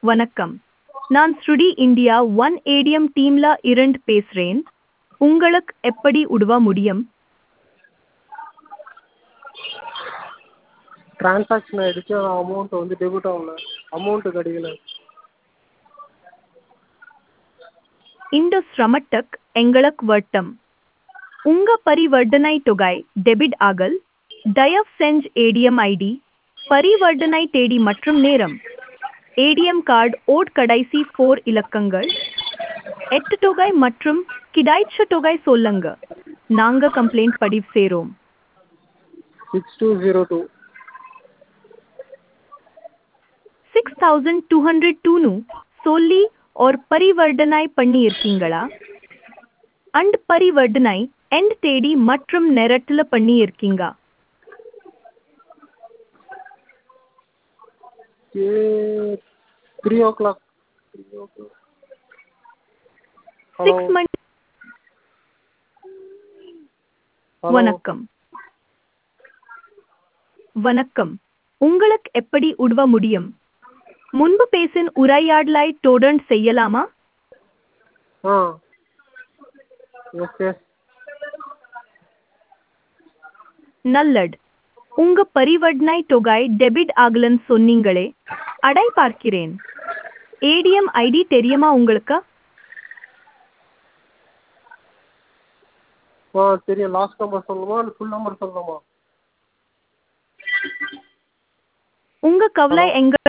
வணக்கம் நான் ஸ்ருடி இந்தியா ஒன் ஏடிஎம் டீம்ல இருந்து பேசுறேன் உங்களுக்கு எப்படி உதவ முடியும் ட்ரான்சாக்ஷன் ஆகிடுச்சு ஆனால் அமௌண்ட் வந்து டெபிட் ஆகல அமௌண்ட்டு கிடைக்கல இந்த சிரமத்துக்கு எங்களுக்கு வருத்தம் உங்க பரிவர்த்தனை தொகை டெபிட் ஆகல் தயவு செஞ்சு ஏடிஎம் ஐடி பரிவர்த்தனை தேதி மற்றும் நேரம் ஏடிஎம் கார்டு ஓட் கடைசி ஃபோர் இலக்கங்கள் எட்டு தொகை மற்றும் கிடைச்ச தொகை சொல்லுங்க நாங்க கம்ப்ளைண்ட் பதிவு செய்றோம் six two zero two six thousand two hundred டூனு சொல்லி ஒரு பரிவர்த்தனை பண்ணி இருக்கீங்களா அண்ட் பரிவர்த்தனை எண்ட் தேதி மற்றும் நேரத்துல பண்ணி இருக்கீங்க three o'clock three o'clock hello six மணி ஹலோ வணக்கம் வணக்கம் உங்களுக்கு எப்படி உதவ முடியும் முன்பு பேசின் உரையாடலை தொடர்ந்து செய்யலாமா ஆ எஸ் எஸ் நல்லட் உங்க பரிவர்த்தனை தொகை டெபிட் ஆகலன்னு சொன்னீங்களே அடை பார்க்கிறேன் ஏடிஎம் ஐடி தெரியுமா உங்களுக்கு ஆ தெரியும் லாஸ்ட் நம்பர் சொல்லணுமா இல்லை ஃபுல் நம்பர் சொல்லணுமா உங்க கவலை Hello. எங்க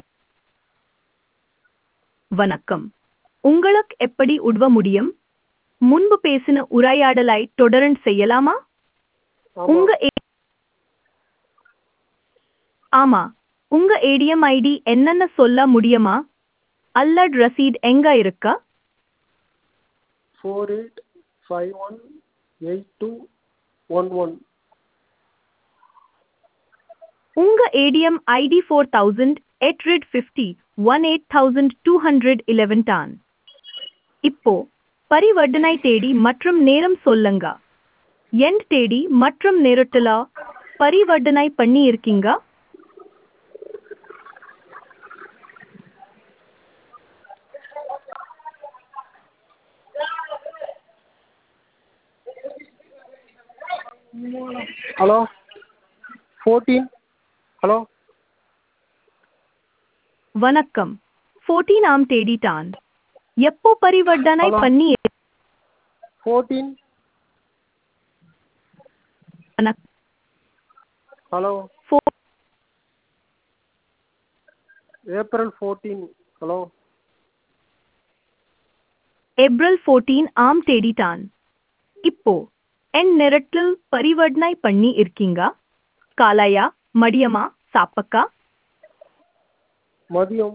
வணக்கம் உங்களுக்கு எப்படி உதவ முடியும் முன்பு பேசின உரையாடலை தொடர்ந்து செய்யலாமா உங்க ஆமாம் ஏ- ஆமா உங்க ஏடிஎம் ஐடி என்னன்னு சொல்ல முடியுமா அல்லட் ரசீட் எங்க இருக்கா four eight five one eight two one one உங்க ATM ID four thousand eight hundred fifty one eight thousand two hundred eleven தான் இப்போ பரிவர்த்தனை தேதி மற்றும் நேரம் சொல்லுங்க எண்ட் தேதி மற்றும் நேரத்துல பரிவர்த்தனை பண்ணி இருக்கீங்க ஹலோ ஃபோர்டீன் ஹலோ வணக்கம் 14 ஆம் தேதி தான் எப்போ பரிவர்த்தனை Hello. பண்ணி ஃபோர்டீன் வணக்கம் ஹலோ ஃபோ- ஏப்ரல் ஃபோர்டீன் ஹலோ ஏப்ரல் 14 ஆம் தேதி தான் இப்போ என் நேரத்தில் பரிவர்த்தனை பண்ணி இருக்கீங்க காலையா மதியமா சாப்பக்கா மதியம்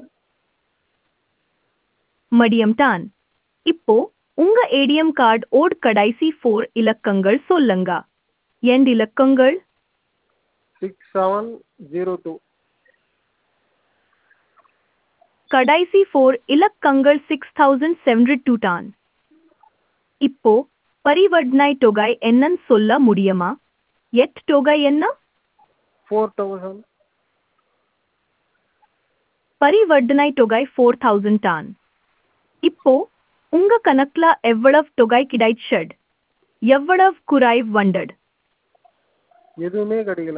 மதியம் தான் இப்போ உங்க ஏடிஎம் கார்டு ஓட் கடைசி ஃபோர் இலக்கங்கள் சொல்லுங்க எண்ட் இலக்கங்கள் சிக்ஸ் செவன் ஜீரோ டூ கடைசி ஃபோர் இலக்கங்கள் சிக்ஸ் தௌசண்ட் செவன் டூ தான் இப்போ பரிவர்த்தனை தொகை என்னன்னு சொல்ல முடியுமா எட் தொகை என்ன ஃபோர் தௌசண்ட் பரிவர்த்தனை தொகை ஃபோர் தௌசண்ட் தான் இப்போ உங்க கணக்குல எவ்வளவு தொகை கிடைச்சட் எவ்வளவு குறைவு வந்தது எதுவுமே கிடைக்கல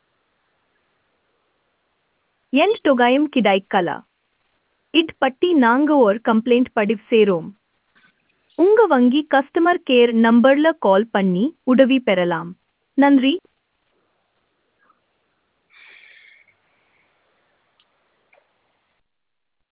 என் தொகையும் கிடைக்கல இட் பற்றி நாங்க ஒரு கம்ப்ளைண்ட் பதிவு செய்றோம் உங்க வங்கி கஸ்டமர் கேர் நம்பர்ல கால் பண்ணி உதவி பெறலாம் நன்றி